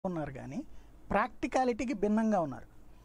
ఉన్నారు కానీ ప్రాక్టికాలిటీకి భిన్నంగా ఉన్నారు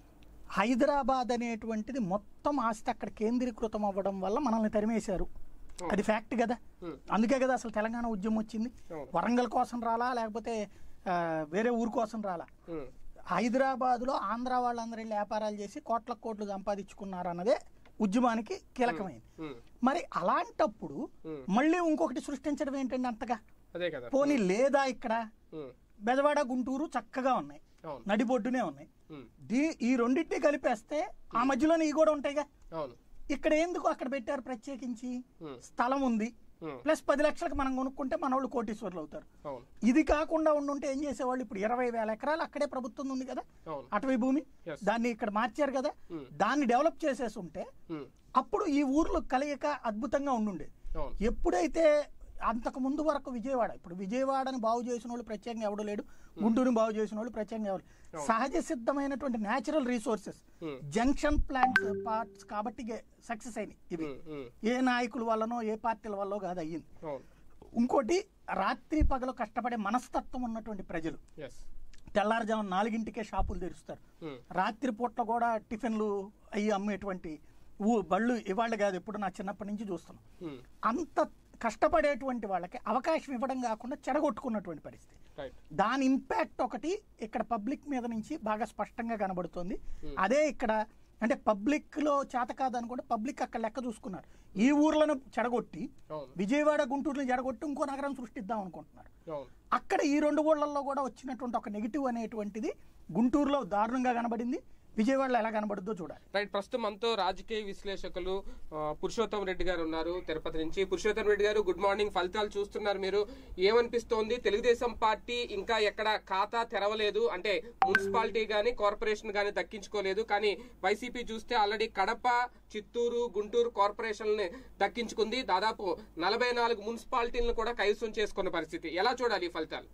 హైదరాబాద్ అనేటువంటిది మొత్తం ఆస్తి అక్కడ కేంద్రీకృతం అవ్వడం వల్ల మనల్ని తరిమేశారు అది ఫ్యాక్ట్ కదా అందుకే కదా అసలు తెలంగాణ ఉద్యమం వచ్చింది అవును. వరంగల్ కోసం రాలా లేకపోతే ఆ, వేరే ఊరు కోసం రాలా ఉమ్, హైదరాబాద్లో ఆంధ్ర వాళ్ళందరూ వెళ్ళి వ్యాపారాలు చేసి కోట్ల కోట్లు సంపాదించుకున్నారు అన్నదే ఉద్యమానికి కీలకమైంది ఉమ్, మరి అలాంటప్పుడు Hmm. మళ్ళీ ఇంకొకటి సృష్టించడం ఏంటండి అంతగా అదే కదా పోనీ లేదా ఇక్కడ ఉమ్, బెజవాడ గుంటూరు చక్కగా ఉన్నాయి అవును నడిబొడ్డునే ఉన్నాయి ఉమ్, దీ ఈ రెండింటిని కలిపేస్తే ఆ మధ్యలోనే ఈ కూడా ఉంటాయిగా అవును ఇక్కడ ఎందుకు అక్కడ పెట్టారు ప్రత్యేకించి Hmm. స్థలం ఉంది ఉమ్, ప్లస్ పది లక్షలకు మనం కొనుక్కుంటే మన వాళ్ళు కోటీశ్వర్లు అవుతారు అవును ఇది కాకుండా ఉండుంటే ఏం చేసేవాళ్ళు ఇప్పుడు ఇరవై వేల ఎకరాలు అక్కడే ప్రభుత్వం ఉంది కదా అవును అటవీ భూమి Yes. దాన్ని ఇక్కడ మార్చారు కదా Hmm. దాన్ని డెవలప్ చేసేసి ఉంటే ఉమ్, అప్పుడు ఈ ఊర్లు కలయిక అద్భుతంగా ఉండుండేది అవును ఎప్పుడైతే అంతకు ముందు వరకు విజయవాడ ఇప్పుడు విజయవాడని బాగు చేసిన వాళ్ళు ప్రత్యేకంగా ఎవడు లేడు గుంటూరుని బాగు చేసిన వాళ్ళు ప్రత్యేకంగా ఎవరు సహజ సిద్ధమైనటువంటి natural resources Hmm. Junction plants parts కాబట్టి సక్సెస్ అయినాయి ఇవి ఉమ్, ఉమ్, ఏ నాయకుల వల్లనో ఏ పార్టీల వల్ల కాదు అయ్యింది అవును ఇంకోటి రాత్రి పగలు కష్టపడే మనస్తత్వం ఉన్నటువంటి ప్రజలు ఎస్ తెల్లారుజామున నాలుగింటికే షాపులు తెరుస్తారు ఉమ్, రాత్రి పూట్ల కూడా టిఫిన్లు అయ్యి అమ్మేటువంటి ఊ బళ్ళు ఇవాళ కాదు ఎప్పుడు నా చిన్నప్పటి నుంచి చూస్తున్నాం ఉమ్, అంత కష్టపడేటువంటి వాళ్ళకి అవకాశం ఇవ్వడం కాకుండా చెడగొట్టుకున్నటువంటి పరిస్థితి రైట్ దాని ఇంపాక్ట్ ఒకటి ఇక్కడ పబ్లిక్ మీద నుంచి బాగా స్పష్టంగా కనబడుతుంది అదే ఇక్కడ అంటే పబ్లిక్ లో చేత కాదనుకుంటే పబ్లిక్ అక్కడ లెక్క చూసుకున్నారు ఈ ఊర్లను చెడగొట్టి అవును విజయవాడ గుంటూరుని చెడగొట్టి ఇంకో నగరం సృష్టిద్దాం అనుకుంటున్నారు అవును అక్కడ ఈ రెండు ఊళ్ళల్లో కూడా వచ్చినటువంటి ఒక నెగిటివ్ అనేటువంటిది గుంటూరులో దారుణంగా కనబడింది విజయవాడలో ఎలా కనబడుద్దో చూడాలి రైట్ ప్రస్తుతం మనతో రాజకీయ విశ్లేషకులు ఆ, పురుషోత్తం రెడ్డి గారు ఉన్నారు తిరుపతి నుంచి పురుషోత్తం రెడ్డి గారు గుడ్ మార్నింగ్ ఫలితాలు చూస్తున్నారు మీరు ఏమనిపిస్తోంది తెలుగుదేశం పార్టీ ఇంకా ఎక్కడ ఖాతా తెరవలేదు అంటే మున్సిపాలిటీ గాని కార్పొరేషన్ గాని దక్కించుకోలేదు కానీ వైసీపీ చూస్తే ఆల్రెడీ కడప చిత్తూరు గుంటూరు కార్పొరేషన్లని దక్కించుకుంది దాదాపు నలభై నాలుగు మున్సిపాలిటీలను కూడా కైవసం చేసుకున్న పరిస్థితి ఎలా చూడాలి ఈ ఫలితాలు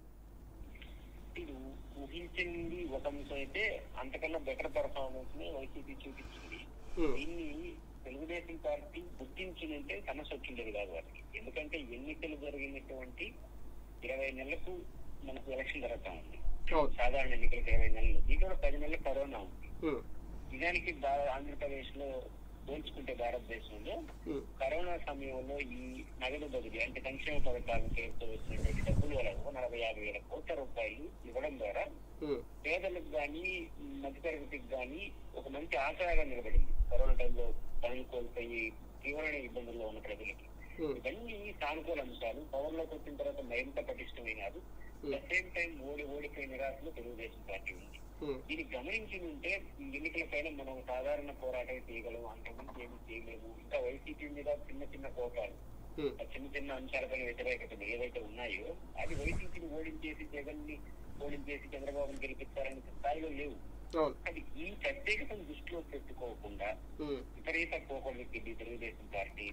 ఇది ఊహించింది ఒక అంశం అయితే అంతకన్నా బెటర్ పెర్ఫార్మెన్స్ ని వైసీపీ చూపించింది Hmm. దీన్ని తెలుగుదేశం పార్టీ గుర్తించినంటే సమస్య వచ్చిండేది కాదు వారికి ఎందుకంటే ఎన్నికలు జరిగినటువంటి ఇరవై నెలలకు మనకు ఎలక్షన్ జరుగుతా ఉంది అవును సాధారణ ఎన్నికలకు ఇరవై నెలలు దీంట్లో పది నెలలు కరోనా ఉంది ఉమ్, నిజానికి భా- ఆంధ్రప్రదేశ్ లో పోల్చుకుంటే భారతదేశంలో ఉమ్, కరోనా సమయంలో ఈ నగదు బదిలీ అంటే సంక్షేమ పథకాల పేరుతో వచ్చినటువంటి డబ్బుల వల్ల నలభై యాభై వేల కోట్ల రూపాయలు ఇవ్వడం ద్వారా ఉమ్, పేదలకు గాని మధ్యతరగతికి గాని ఒక మంచి ఆసరాగా నిలబడింది కరోనా టైంలో పనులు కోల్పోయి తీవ్రమైన ఇబ్బందుల్లో ఉన్న ప్రజలకి ఉమ్, ఇవన్నీ సానుకూల అంశాలు పవర్ లోకి వచ్చిన తర్వాత మరింత పటిష్టమైనారు ద సేమ్ టైం ఓడి ఓడిపోయిన నిరాశలో తెలుగుదేశం పార్టీ ఉంది ఉమ్, దీన్ని గమనించి ఉంటే ఈ ఎన్నికల పైన మనం సాధారణ పోరాటం చేయగలం అంతకుముందు ఏమి చేయలేము ఇంకా వైసీపీ మీద చిన్న చిన్న కోపాలు ఉమ్, ఆ చిన్న చిన్న అంశాలపైన వ్యతిరేకతలు ఏవైతే ఉన్నాయో అది వైసీపీని ఓడించేసి జగన్ ని ఓడించేసి చంద్రబాబుని గెలిపించాలనే స్థాయిలో లేవు అవును అది ఈ ప్రత్యేకతను దృష్టిలో పెట్టుకోకుండా ఉమ్, విపరీత పోకడెక్కింది తెలుగుదేశం పార్టీ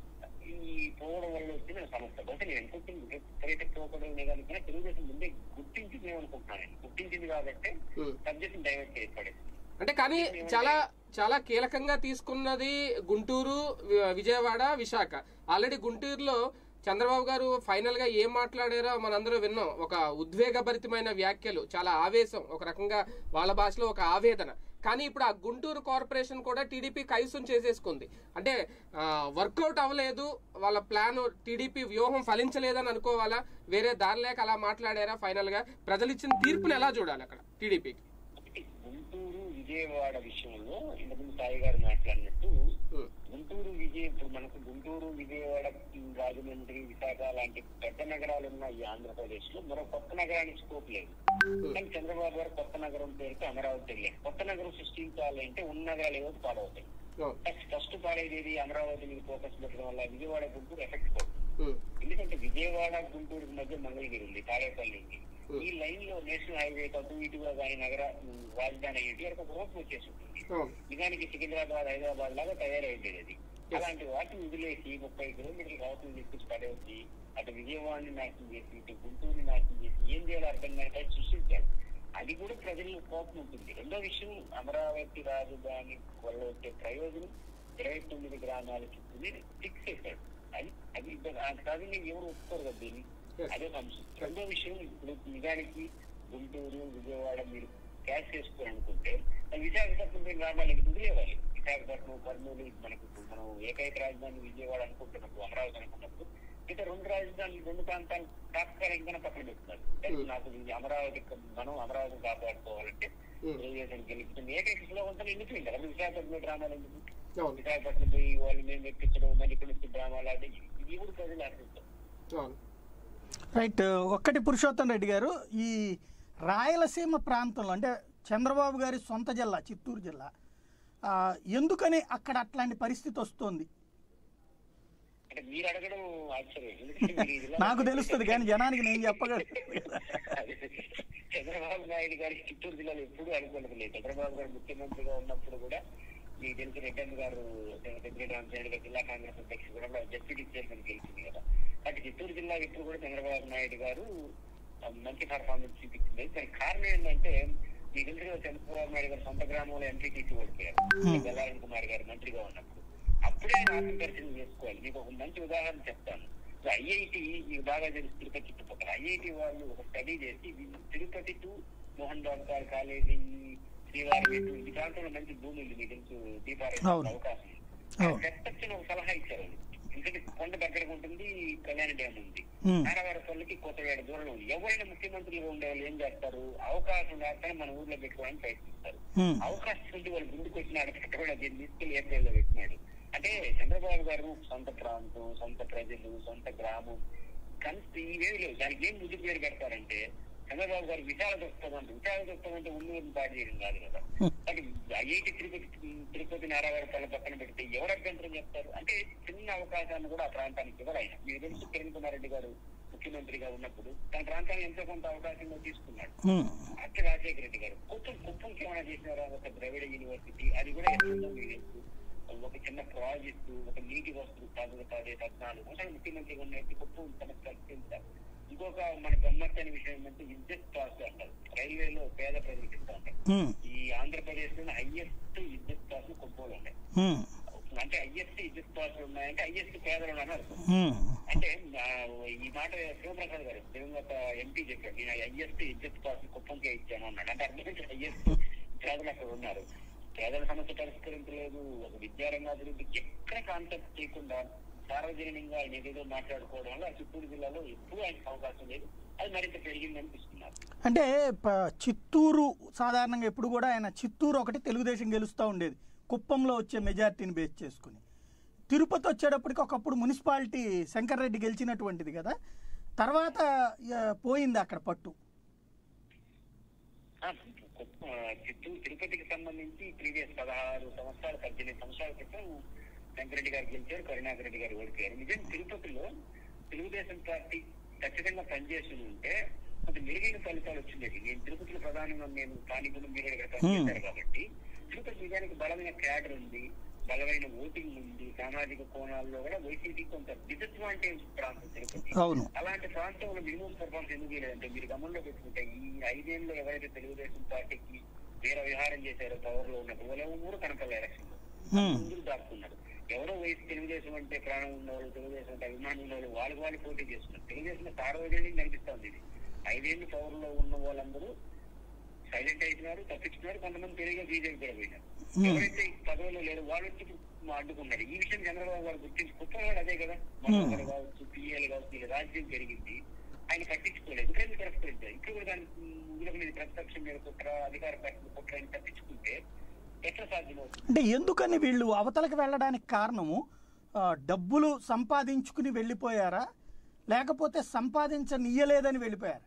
ఈ పోవడం వల్ల వచ్చిన సమస్య బహుశా నేను అనుకుంటుంది విపరీత పోకడం లేదనుకున్నా తెలుగుదేశం ముందే గుర్తించింది అనుకుంటున్నాను నేను. గుర్తించింది కాబట్టి ఉమ్. సబ్జెక్ట్ డైవర్ట్ చేయబడింది అంటే కానీ చాలా చాలా కీలకంగా తీసుకున్నది గుంటూరు వి- విజయవాడ విశాఖ ఆల్రెడీ గుంటూరులో చంద్రబాబు గారు ఫైనల్ గా ఏం మాట్లాడారో మనందరూ విన్నాం ఒక ఉద్వేగభరితమైన వ్యాఖ్యలు చాలా ఆవేశం ఒక రకంగా వాళ్ళ భాషలో ఒక ఆవేదన కానీ ఇప్పుడు ఆ గుంటూరు కార్పొరేషన్ కూడా టీడీపీ కైసం చేసేసుకుంది అంటే వర్కౌట్ అవ్వలేదు వాళ్ళ ప్లాన్ టీడీపీ వ్యూహం ఫలించలేదని అనుకోవాలా వేరే దారి లేక అలా మాట్లాడారా ఫైనల్ గా ప్రజలు ఇచ్చిన తీర్పుని ఎలా చూడాలి అక్కడ టీడీపీకి ఒకటి గుంటూరు విజయవాడ విషయంలో ఇంతకుముందు సాయి గారు మాట్లాడినట్టు గుంటూరు విజయ ఇప్పుడు మనకు గుంటూరు విజయవాడ రాజమండ్రి విశాఖ లాంటి పెద్ద నగరాలు ఉన్న ఈ ఆంధ్రప్రదేశ్ లో మరో కొత్త నగరానికి స్కోప్ లేదు కానీ చంద్రబాబు గారు కొత్త నగరం పేరుతో అమరావతి తెలియదు కొత్త నగరం సృష్టించాలంటే ఉన్న నగరాలు ఏవో పాడవుతాయి ఫస్ట్ ఫస్ట్ పాడేది ఏది అమరావతి మీద ఫోకస్ పెట్టడం వల్ల విజయవాడ గుంటూరు ఎఫెక్ట్ పడుతుంది ఎందుకంటే విజయవాడ గుంటూరు మధ్య మంగళగిరి ఉంది తాడేపల్లి ఉంది ఈ లైన్ లో నేషనల్ హైవే అటు ఇటుగా కానీ నగర ఉమ్, రాజధాని అయ్యేది ఒక రూపం వచ్చేసి ఉంటుంది నిజానికి సికింద్రాబాద్ హైదరాబాద్ లాగా తయారైంది అది అలాంటి వాటిని వదిలేసి ముప్పై కిలోమీటర్లు రావతం తీసుకొచ్చి పడేసి అటు విజయవాడని నాశనం చేసి ఇటు గుంటూరుని నాశనం చేసి ఏం చేయాలో అర్థం కాక సృష్టించారు అది కూడా ప్రజల్లో కోపం ఉంటుంది రెండో విషయం అమరావతి రాజధాని వల్ల వచ్చే ప్రయోజనం ఇరవై తొమ్మిది గ్రామాల చుట్టూ ఫిక్స్ చేశాడు అది అది ఆ ప్రజలు ఎవరు ఒప్పుకోరు కదా దీన్ని Yes. అదే అంశం రెండో విషయం ఇప్పుడు నిజానికి గుంటూరు విజయవాడ మీరు క్యాష్ చేసుకోవాలనుకుంటే మరి విశాఖపట్నం పోయి గ్రామాలు ఎందుకు వదిలేవాలి విశాఖపట్నం కర్నూలు ఇది మనకు ఇప్పుడు మనం ఏకైక రాజధాని విజయవాడ అనుకుంటున్నప్పుడు అమరావతి అనుకున్నప్పుడు ఇక రెండు రాజధానులు రెండు ప్రాంతాలు తాత్కాలికంగా పక్కన పెడుతున్నారు కానీ నాకు ఈ అమరావతి మనం అమరావతిని కాపాడుకోవాలంటే Hmm. తెలుగుదేశం గెలుపుతుంది ఏకైక సులభంతో ఎందుకు అప్పుడు విశాఖపట్నం గ్రామాలు ఎందుకు అవును విశాఖపట్నం పోయి వాళ్ళు మేము ఎక్కించడం మరి ఇక్కడ నుంచి డ్రామాలు ఆడి ఇది కూడా ప్రజలు ఆశిస్తారు అవును రైట్ ఒక్కటి పురుషోత్తం రెడ్డి గారు ఈ రాయలసీమ ప్రాంతంలో అంటే చంద్రబాబు గారి సొంత జిల్లా చిత్తూరు జిల్లా ఆ, ఎందుకని అక్కడ అట్లాంటి పరిస్థితి వస్తుంది అంటే మీరు అడగడం ఆశ్చర్యం ఎందుకంటే మీరు ఈ జిల్లాలో- నాకు తెలుస్తుంది కానీ జనానికి నేను చెప్పగలను అదే. చంద్రబాబు నాయుడు గారి చిత్తూరు జిల్లాలో ఎప్పుడూ అనుకోలేదు లేదు చంద్రబాబు గారు ముఖ్యమంత్రిగా ఉన్నప్పుడు కూడా మీకు తెలిసి రెడ్డి గారు రెడ్డి రామచంద్ర గారు జిల్లా కాంగ్రెస్ అధ్యక్షుడు కూడా డిప్యూటీ చైర్మన్ గెలిచింది కదా అంటే చిత్తూరు జిల్లా ఎప్పుడు కూడా చంద్రబాబు నాయుడు గారు ఆ, మంచి పర్ఫార్మెన్స్ చూపించింది దానికి కారణం ఏంటంటే మీకు తెలిసి కదా చంద్రబాబు నాయుడు గారు సొంత గ్రామంలో ఎంపీటీసీ ఓడిపోయారు బెల్లారం కుమార్ గారు మంత్రిగా ఉన్నప్పుడు అప్పుడే ఆయన ఆత్మదర్శనం చేసుకోవాలి మీకు ఒక మంచి ఉదాహరణ చెప్తాను ఐఐటి మీకు బాగా తెలుసు తిరుపతి చుట్టుపక్కల ఐఐటి వాళ్ళు ఒక స్టడీ చేసి ఇది తిరుపతి టు మోహన్ బాబు గారి కాలేజీ శ్రీవారి మెట్టు ఈ ప్రాంతంలో మంచి భూమి ఉంది మీకు తెలుసు దీపారాయణ అవును. అవకాశం ఉంది. అవును. పెట్టొచ్చిన ఒక సలహా ఇచ్చారు వాళ్ళు. ఎందుకంటే కొండ దగ్గరకు ఉంటుంది కళ్యాణ డ్యామ్ ఉంది Hmm. నారావారపల్లికి కొత్తవేడ దూరంలో ఉంది ఎవరైనా ముఖ్యమంత్రులుగా ఉండే వాళ్ళు ఏం చేస్తారు అవకాశం లేకపోతే మన ఊర్లో పెట్టుకోవడానికి ప్రయత్నిస్తారు హ్మ్. అవకాశం ఉంటే వాళ్ళు ముందుకు వచ్చినాడు కూడా దీన్ని తీసుకెళ్లి ఏప్రిల్లో పెట్టినాడు అంటే చంద్రబాబు గారు సొంత ప్రాంతం సొంత ప్రజలు సొంత గ్రామం కలిసి ఇవేవి లేవు దానికి ఏం ముందుకు పేరు పెడతారంటే చంద్రబాబు గారు విశాల దృక్పథం అంటే విశాల దృక్పథం అంటే ఉన్నూరుని పాటు చేయడం కాదు కదా అంటే ఐఐటి తిరుపతి తిరుపతి నారాయణపల్లి పక్కన పెడితే ఎవరు అభ్యంతరం చెప్తారు అంటే చిన్న అవకాశాన్ని కూడా ఆ ప్రాంతానికి ఇవ్వరు ఆయన మీరు తెలుసు కిరణ్ కుమార్ రెడ్డి గారు ముఖ్యమంత్రిగా ఉన్నప్పుడు తన ప్రాంతాన్ని ఎంతో కొంత అవకాశంగా తీసుకున్నాడు హ్మ్. అట్లా రాజశేఖర రెడ్డి గారు కుప్పం కుప్పంకి ఏమైనా చేసినారా ఒక ద్రవిడ యూనివర్సిటీ అది కూడా ఎట్లుందో మీకు తెలుసు ఒక చిన్న ప్రాజెక్ట్ ఒక నీటి వస్తువు పదవి పదే పద్నాలుగు అసలు ముఖ్యమంత్రి ఉన్నట్టు కుప్పం సమస్య తెలుస్తారు ఇంకొక మన గమ్మత్తు అనే విషయం ఏంటంటే విద్యుత్ పాస్ అంటారు రైల్వేలో పేద ప్రజలకు ఇస్తా ఉంటారు హ్మ్. ఈ ఆంధ్రప్రదేశ్ లో హైయెస్ట్ విద్యుత్ పాస్ కుప్పంలో ఉన్నాయి హ్మ్. అంటే హైయెస్ట్ విద్యుత్ పాస్ ఉన్నాయంటే హైయెస్ట్ పేదలు ఉన్నారని అర్థం హ్మ్. అంటే ఆ, ఈ మాట శివప్రసాద్ గారు దివంగత ఎంపీ చెప్పాడు నేను హైయెస్ట్ విద్యుత్ పాస్ కుప్పంకే ఇచ్చాను అన్నాడు అంటే అర్థం ఏంటి హైయెస్ట్ పేదలు అక్కడ ఉన్నారు పేదల సమస్య పరిష్కరించలేదు ఒక విద్యారంగ అభివృద్ధి ఎక్కడ కాన్సెప్ట్ చేయకుండా సార్వజనికంగా ఆయన ఏదేదో మాట్లాడుకోవడం వల్ల చిత్తూరు జిల్లాలో ఎప్పుడూ ఆయనకు అవకాశం లేదు అది మరింత పెరిగింది అనిపిస్తున్నారు అంటే ప- చిత్తూరు సాధారణంగా ఎప్పుడు కూడా ఆయన చిత్తూరు ఒకటి తెలుగుదేశం గెలుస్తూ ఉండేది కుప్పంలో వచ్చే మెజార్టీని బేస్ చేసుకుని తిరుపతి వచ్చేటప్పటికి ఒకప్పుడు మున్సిపాలిటీ శంకర్ రెడ్డి గెలిచినటువంటిది కదా తర్వాత ఆ, పోయింది అక్కడ పట్టు ఆ, కుప్ప- ఆ, చిత్తూరు తిరుపతికి సంబంధించి ప్రీవియస్ పదహారు సంవత్సరాలు పద్దెనిమిది సంవత్సరాల క్రితం వెంకరెడ్డి గారు గెలిచారు కరుణాకర్ రెడ్డి గారు ఓడిపోయారు నిజం తిరుపతిలో తెలుగుదేశం పార్టీ ఖచ్చితంగా పనిచేసి ఉంటే కొంత మెరుగైన ఫలితాలు వచ్చిండేది నేను తిరుపతిలో ప్రధానంగా నేను స్థానికులు మీరు ఇక్కడ పనిచేశారు కాబట్టి తిరుపతి నిజానికి బలమైన క్యాడర్ ఉంది బలమైన ఓటింగ్ ఉంది సామాజిక కోణాల్లో కూడా వైసీపీ కొంత డిసడ్వాంటేజ్ ప్రాంతం తిరుపతి అవును అలాంటి ప్రాంతంలో మినిమం పర్ఫార్మెన్స్ ఎందుకు లేదంటే మీరు గమనంలో పెట్టుకుంటే ఈ ఐదేళ్ళు ఎవరైతే తెలుగుదేశం పార్టీకి వీర విహారం చేశారో పవర్ లో ఉన్నప్పుడు వాళ్ళు ఎవరు కనపడలే ఎలక్షన్ లో హ్మ్. ముందుకు దాక్కున్నారు ఎవరో వయసు తెలుగుదేశం అంటే ప్రాణం ఉన్నవాళ్ళు తెలుగుదేశం అంటే అభిమానం ఉన్నవాళ్ళు వాళ్ళు వాళ్ళు పోటీ చేస్తున్నారు తెలుగుదేశం సార్వజనికంగా కనిపిస్తుంది ఇది ఐదేళ్ళు పవర్ లో ఉన్న వాళ్ళందరూ సైలెంట్ అయిపోయినారు తప్పించుకున్నారు కొంతమంది తెలివిగా బీజేపీ కూడా పోయినారు Hmm. ఎవరైతే ఈ పదవిలో లేరు వాళ్ళు వచ్చి మా అడ్డుకున్నారు ఈ విషయం చంద్రబాబు గారు గుర్తించి కుప్పవాడు అదే కదా మనోహర్ కావచ్చు పిఎల్ కావచ్చు వీళ్ళ రాజ్యం పెరిగింది ఆయన పట్టించుకోలేదు ఇక్కడేమి తిరస్కరించారు ఇక్కడ కూడా దాని వీళ్ళ మీద ప్రతిపక్షం మీద కుట్ర అధికార పార్టీ కుట్ర అని తప్పించుకుంటే ఎట్లా సాధ్యమవుతుంది అంటే ఎందుకని వీళ్ళు అవతలకి వెళ్ళడానికి కారణము ఆ, డబ్బులు సంపాదించుకుని వెళ్ళిపోయారా లేకపోతే సంపాదించనియ్యలేదని వెళ్ళిపోయారా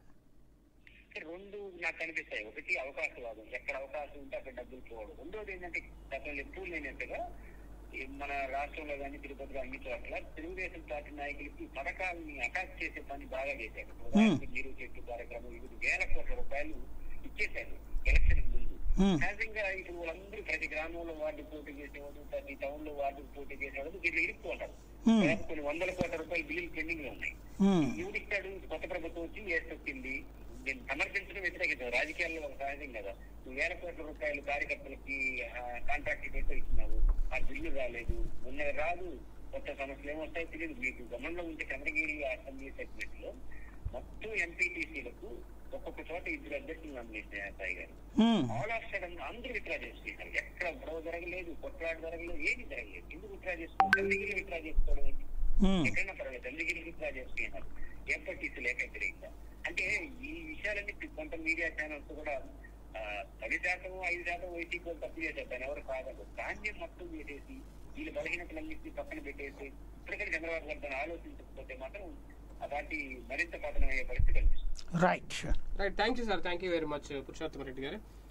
రెండు నాకు కనిపిస్తాయి ఒకటి అవకాశవాదం ఎక్కడ అవకాశం ఉంటే అక్కడ డబ్బులు పోవడం రెండోది ఏంటంటే గతంలో ఎప్పుడు లేనట్టుగా ఈ మన రాష్ట్రంలో కానీ తిరుపతిలో అన్ని చోట్ల తెలుగుదేశం పార్టీ నాయకులకి ఈ పథకాలని అటాక్ చేసే పని బాగా చేశారు ఉదాహరణకు నీరు చెట్టు కార్యక్రమం ఇది వేల కోట్ల రూపాయలు ఇచ్చేశారు ఎలక్షన్ ముందు హ్మ్. సహజంగా ఇప్పుడు వాళ్ళందరూ ప్రతి గ్రామంలో వార్డు పోటీ చేసేవాడు ప్రతి టౌన్ లో వార్డు పోటీ చేసేవాడు వీళ్ళు ఇరుక్కుంటారు Hmm. కొన్ని వందల కోట్ల రూపాయలు బిల్లులు పెండింగ్ లో ఉన్నాయి హ్మ్. ఎవడిస్తాడు కొత్త ప్రభుత్వం వచ్చి వేసొచ్చింది నేను సమర్థించడం వ్యతిరేకించాను రాజకీయాల్లో ఒక సహజం కదా నువ్వు వేల కోట్ల రూపాయలు కార్యకర్తలకి కాంట్రాక్ట్ పెట్టి ఇచ్చినావు ఆ బిల్లు రాలేదు ఉన్నది రాదు కొత్త సమస్యలు ఏమొస్తాయో తెలియదు మీకు గమనంలో ఉంటే చంద్రగిరి అసెంబ్లీ సెగ్మెంట్ లో మొత్తం ఎంపీటీసీలకు ఒక్కొక్క చోట ఇద్దరు అభ్యర్థులు నామినేట్ చేశారు సాయి గారు um, all of sudden withdraw విత్డ్రా చేసుకుంటారు ఎక్కడ గొడవ జరగలేదు కొట్లాట జరగలేదు ఏది జరగలేదు ఎందుకు విత్డ్రా చేసుకోవాలి చంద్రగిరి విత్డ్రా చేసుకోవడం ఏంటి? ఉమ్, ఎక్కడైనా పర్వాలేదు చంద్రగిరి విత్డ్రా చేసుకున్నారు ఎప్పటికీ లేక వ్యతిరేకంగా అంటే ఈ విషయాలన్నీ కొంత మీడియా ఛానల్స్ కూడా ఆ, పది శాతం ఐదు శాతం వైసీపీ వాళ్ళు తప్పు చేశారు దాన్ని ఎవరు కాదు దాన్ని మొత్తం చేసేసి వీళ్ళు బలహీనతలన్నింటినీ పక్కన పెట్టేసి ఇప్పటికైనా చంద్రబాబు గారు దాన్ని ఆలోచించకపోతే మాత్రం ఆ పార్టీ మరింత పతనం అయ్యే పరిస్థితి కనిపిస్తుంది right right thank you sir thank you very much Purushottama Reddy గారు